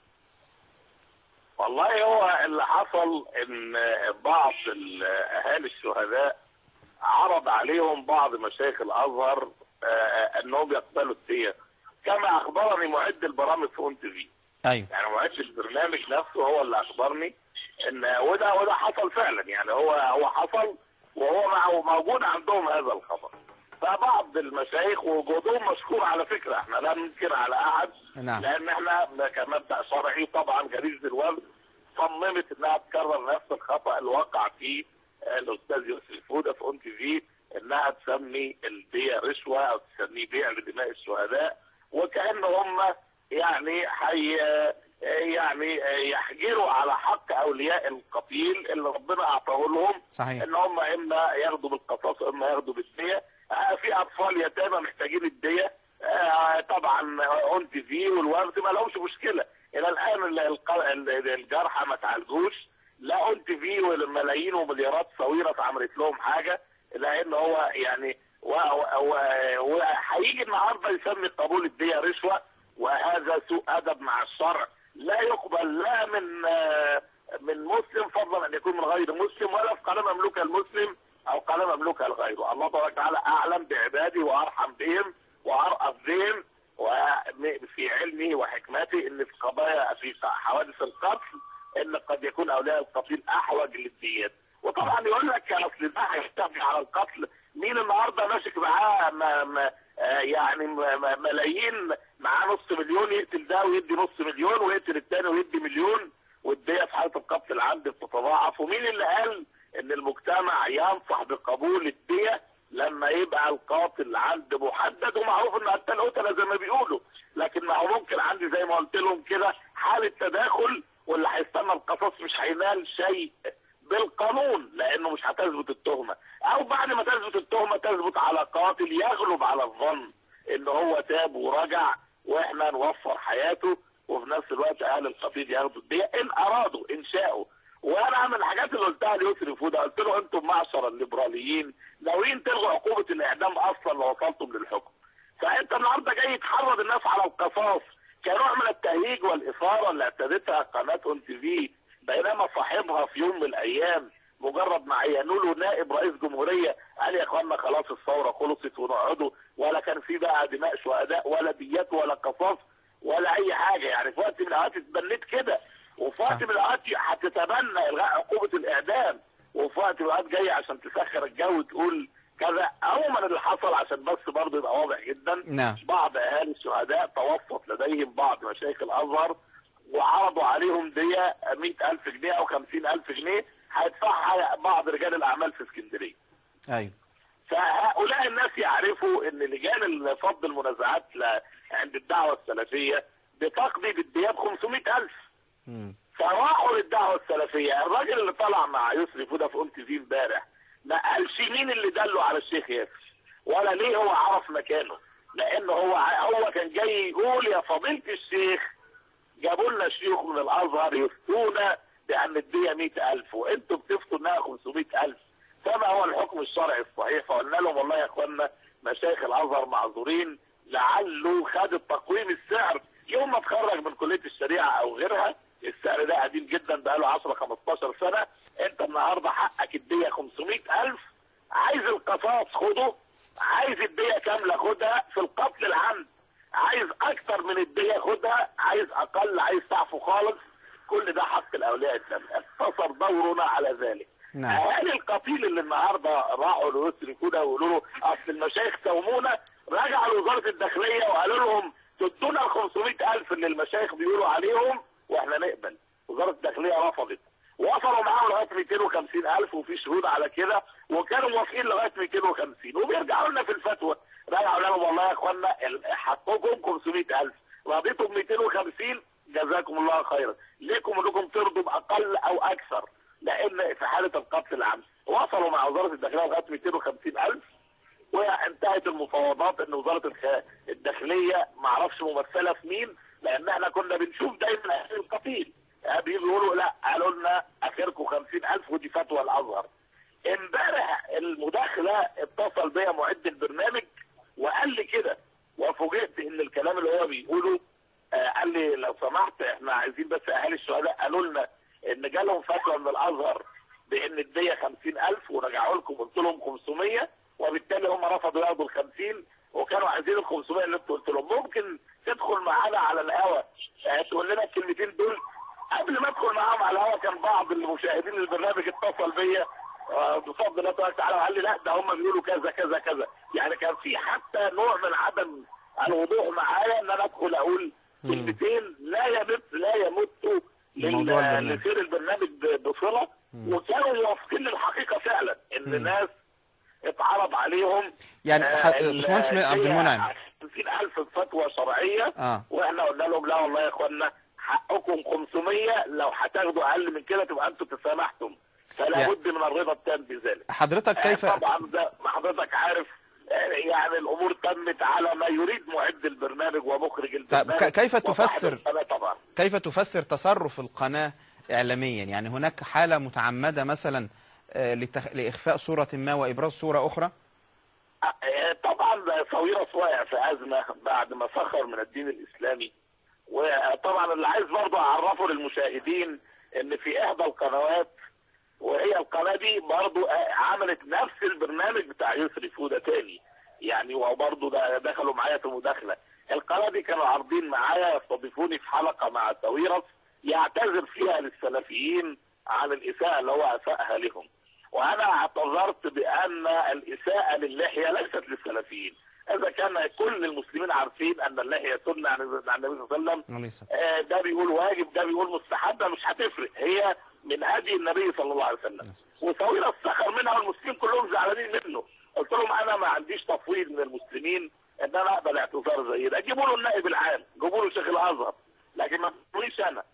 والله هو اللي حصل ان بعض ال- اهالي الشهداء عرض عليهم بعض مشايخ الازهر آه، انهم يقبلوا الدية كما اخبرني معد البرامج في اون تي في أيوه يعني معد البرنامج نفسه هو اللي اخبرني ان وده وده حصل فعلا يعني هو هو حصل وهو معه موجود عندهم هذا الخبر فبعض المشايخ وجودهم مشكور على فكره احنا لا ننكر على احد نعم لان احنا كمبدا شرعي طبعا جريده الوفد صممت انها تكرر نفس الخطا اللي وقع فيه الاستاذ يوسف فوده في اون تي في انها تسمي البيع رشوه او تسميه بيع لدماء الشهداء وكان هم يعني حي يعني يحجروا على حق اولياء القتيل اللي ربنا اعطاه لهم صحيح ان هم اما ياخدوا بالقصاص واما ياخدوا بالديه آه، في اطفال يتامى محتاجين الديه آه، طبعا اون تي في والوفد ما لهمش مشكله الى الان ال- الق- ال- الجرحى ما تعالجوش لا اون تي في والملايين ومليارات صويره عملت لهم حاجه لان هو يعني وهيجي النهارده يسمي قبول الديه رشوه وهذا سوء ادب مع الشرع لا يقبل لا من آه، من مسلم فضلا ان يكون من غير مسلم ولا في قناه مملوكه المسلم او قناه مملوكه لغيره الله تبارك وتعالى اعلم بعبادي وارحم بهم وارأف بهم وفي علمه وحكمته في ان في قضايا في حوادث القتل ان قد يكون اولياء القتيل احوج للديات وطبعا يقول لك اصل ده هيشتغل على القتل مين النهارده ماسك معاه ما ما آه يعني ما- ما- ملايين معاه نص مليون يقتل ده ويدي نص مليون ويقتل الثاني ويدي مليون والدية في حالة القتل العمد بتتضاعف ومين اللي قال ان المجتمع ينصح بقبول الدية لما يبقى القاتل عند محدد ومعروف ان قتل قتله زي ما بيقولوا لكن ما هو ممكن عندي زي ما قلت لهم كده حالة تداخل واللي هيستنى القصاص مش هينال شيء بالقانون لانه مش هتثبت التهمة او بعد ما تثبت التهمة تثبت على قاتل يغلب على الظن ان هو تاب ورجع واحنا نوفر حياته وفي نفس الوقت اهل القتيل ياخدوا الدية ان ارادوا ان شاءوا وانا من الحاجات اللي قلتها ليسري فوده قلت له انتم معشر الليبراليين ناويين تلغوا عقوبه الاعدام اصلا لو وصلتم للحكم فانت النهارده جاي تحرض الناس على القصاص كنوع من التهييج والاثاره اللي اعتادتها قناه اون تي في بينما صاحبها في يوم من الايام مجرد ما عينوا له نائب رئيس جمهوريه قال يا اخوانا خلاص الثوره خلصت ونقعدوا ولا كان في بقى دماء شهداء ولا ديات ولا قصاص ولا اي حاجه يعني في وقت من الاوقات اتبنيت كده وفي وقت صح. من الاوقات هتتبنى الغاء عقوبه الاعدام وفي وقت من الاوقات جاي عشان تسخر الجو تقول كذا عموما اللي حصل عشان بس برضه يبقى واضح جدا نعم. بعض اهالي الشهداء توسط لديهم بعض مشايخ الازهر وعرضوا عليهم دية 100000 جنيه او 50000 جنيه هيدفعها بعض رجال الاعمال في اسكندريه ايوه فهؤلاء الناس يعرفوا ان لجان فض المنازعات ل- عند الدعوه السلفيه بتقضي بالدياب 500000 مم. فراحوا للدعوه السلفيه الراجل اللي طلع مع يسري فوده في ام تي في امبارح ما قالش مين اللي دله على الشيخ ياسر ولا ليه هو عرف مكانه لان هو ع- هو كان جاي يقول يا فضيله الشيخ جابوا لنا شيوخ من الازهر يفتونا بان الديه 100000 وانتم بتفتوا انها 500000 فما هو الحكم الشرعي الصحيح فقلنا لهم والله يا اخوانا مشايخ الازهر معذورين لعله خد التقويم السعر يوم ما اتخرج من كليه الشريعه او غيرها السعر ده قديم جدا بقاله 10 15 سنه انت النهارده حقك الديه 500000 عايز القصاص خده عايز الديه كامله خدها في القتل العمد عايز اكتر من الديه خدها عايز اقل عايز تعفو خالص كل ده حق الاولياء الدم اقتصر دورنا على ذلك نعم. اهالي القتيل اللي النهارده راحوا ليسري كده ويقولوا له اصل المشايخ سومونا رجعوا لوزاره الداخليه وقالوا لهم تدونا ال 500000 اللي المشايخ بيقولوا عليهم واحنا نقبل وزاره الداخليه رفضت وصلوا معاهم لغايه 250000 وفي شهود على كده وكانوا موافقين لغايه 250 وبيرجعوا لنا في الفتوى رجعوا لهم والله يا اخوانا ال- حقكم 500000 رضيتم 250 جزاكم الله خيرا ليكم انكم ترضوا باقل او اكثر لان في حاله القتل العام وصلوا مع وزاره الداخليه لغايه 250000 وانتهت المفاوضات ان وزاره الخ- الداخليه ما اعرفش ممثله في مين لان احنا كنا بنشوف دايما اهل القتيل آه بيجوا يقولوا لا قالوا لنا اخركم 50000 ودي فتوى الازهر امبارح المداخله اتصل بيا معد البرنامج وقال لي كده وفوجئت ان الكلام اللي هو بيقوله آه قال لي لو سمحت احنا عايزين بس اهالي الشهداء قالوا لنا ان جالهم فتوى من الازهر بان الديه 50000 ورجعوا لكم قلت لهم 500 وبالتالي هم رفضوا ياخدوا ال 50 وكانوا عايزين ال 500 اللي انت قلت لهم ممكن تدخل معانا على الهوا آه، تقول لنا الكلمتين دول قبل ما ادخل معاهم على الهوا كان بعض المشاهدين للبرنامج اتصل بيا آه، بفضل الله تبارك وتعالى وقال لي لا ده هم بيقولوا كذا كذا كذا يعني كان في حتى نوع من عدم الوضوح معايا ان انا ادخل اقول كلمتين لا يمت لا يمتوا لموضوع لل- البرنامج. لسير البرنامج ب- بصله وكانوا موافقين للحقيقه فعلا ان ناس اتعرض عليهم يعني آه، ح- ال- باشمهندس هي عبد المنعم 50000 فتوى شرعيه اه واحنا قلنا لهم لا والله يا اخوانا حقكم 500 لو هتاخدوا اقل من كده تبقى انتم تسامحتم فلا يا- بد من الرضا التام بذلك حضرتك كيف آه، طبعا ده ما حضرتك عارف آه، يعني الامور تمت على ما يريد معد البرنامج ومخرج البرنامج ك- كيف وصاحب تفسر- القناة طبعا كيف تفسر تصرف القناة إعلاميا يعني هناك حالة متعمدة مثلا آه، لتخ... لإخفاء صورة ما وإبراز صورة أخرى آه، طبعا ده صويرة واقع في أزمة بعد ما سخر من الدين الإسلامي وطبعا اللي عايز برضه أعرفه للمشاهدين إن في إحدى القنوات وهي القناة دي برضه آه، عملت نفس البرنامج بتاع يسري فودة تاني يعني وبرضه ده دخلوا معايا في مداخلة القناه دي كانوا عارضين معايا يستضيفوني في حلقه مع ساويرس يعتذر فيها للسلفيين عن الاساءه اللي هو اساءها لهم وانا اعتذرت بان الاساءه للحيه ليست للسلفيين اذا كان كل المسلمين عارفين ان اللحيه سنه عن النبي صلى الله عليه وسلم عليه الصلاة آه، ده بيقول واجب ده بيقول مستحبه مش هتفرق هي من هدي النبي صلى الله عليه وسلم وساويرس سخر منها والمسلمين كلهم زعلانين منه قلت لهم انا ما عنديش تفويض من المسلمين ان انا اقبل اعتذار زي ده جيبوا له النائب العام جيبوا له شيخ الازهر لكن ما تقوليش انا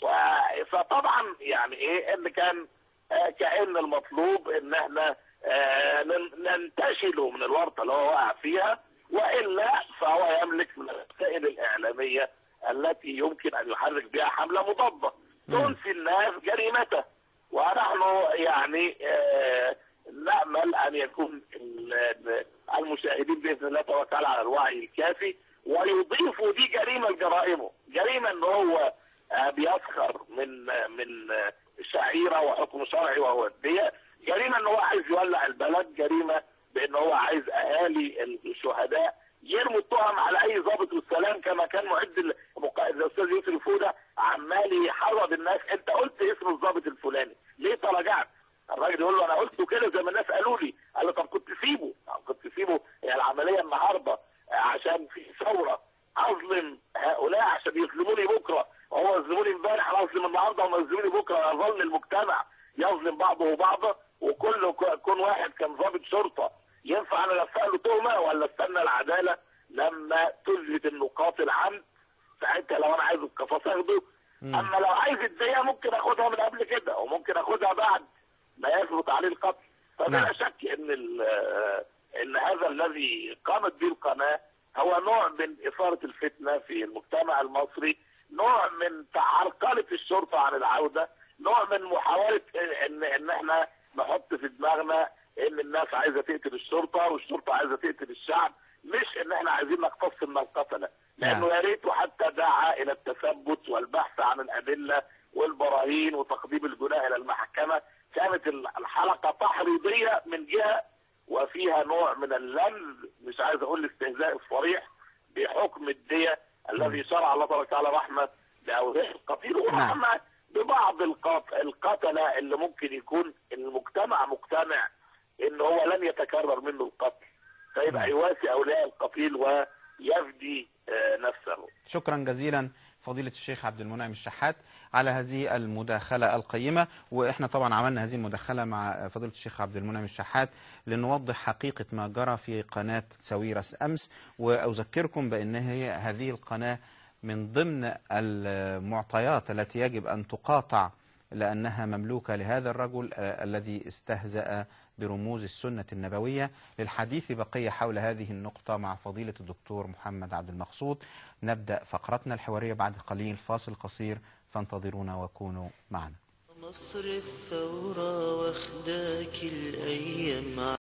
و- فطبعا يعني ايه ان كان آه، كان المطلوب ان احنا آه، نن- ننتشله من الورطه اللي هو واقع فيها والا فهو يملك من الوسائل الاعلاميه التي يمكن ان يحرك بها حمله مضاده تنسي الناس جريمته ونحن يعني آه، نامل ان يكون ال- المشاهدين باذن الله تبارك وتعالى على الوعي الكافي ويضيفوا دي جريمه لجرائمه، جريمه ان هو آه، بيسخر من آه، من آه، شعيره وحكم شرعي وهو الدية، جريمه ان هو عايز يولع البلد، جريمه بان هو عايز اهالي الشهداء يرموا التهم على اي ضابط والسلام كما كان معد المق- الاستاذ يوسف فوده عمال يحرض الناس انت قلت اسم الضابط الفلاني ليه تراجعت؟ الراجل يقول له انا قلته كده زي ما الناس قالوا لي قال له طب كنت سيبه كنت سيبه هي العمليه النهارده عشان في ثوره اظلم هؤلاء عشان يظلموني بكره وهو يظلموني امبارح انا اظلم النهارده وما يظلموني بكره يظل المجتمع يظلم بعضه بعضا وكل كون واحد كان ضابط شرطه ينفع انا الفق له تهمه ولا استنى العداله لما تثبت انه قاتل عمد ساعتها لو انا عايز القفص اخده اما لو عايز الديه ممكن اخدها من قبل كده وممكن اخدها بعد ما يثبت عليه القتل فبلا نعم. شك ان ال- آه، ان هذا الذي قامت به القناه هو نوع من اثاره الفتنه في المجتمع المصري نوع من عرقله الشرطه عن العوده نوع من محاوله ان ان احنا نحط في دماغنا ان الناس عايزه تقتل الشرطه والشرطه عايزه تقتل الشعب مش ان احنا عايزين نقتص من القتله لانه نعم. يا ريته حتى دعا الى التثبت والبحث عن الادله والبراهين وتقديم الجناه الى المحكمه كانت الحلقه تحريضيه من جهه وفيها نوع من اللمز مش عايز اقول الاستهزاء الصريح بحكم الديه الذي شرع الله تبارك وتعالى رحمه لاولياء القتيل ورحمه ببعض القت- القتله اللي ممكن يكون المجتمع مقتنع ان هو لن يتكرر منه القتل فيبقى يواسي اولياء القتيل ويفدي آه، نفسه شكرا جزيلا فضيلة الشيخ عبد المنعم الشحات على هذه المداخلة القيمة وإحنا طبعا عملنا هذه المداخلة مع فضيلة الشيخ عبد المنعم الشحات لنوضح حقيقة ما جرى في قناة ساويرس أمس وأذكركم بأن هي هذه القناة من ضمن المعطيات التي يجب أن تقاطع لأنها مملوكة لهذا الرجل آه، الذي استهزأ برموز السنة النبوية للحديث بقية حول هذه النقطة مع فضيلة الدكتور محمد عبد المقصود نبدأ فقرتنا الحوارية بعد قليل فاصل قصير فانتظرونا وكونوا معنا مصر الثورة واخداك الأيام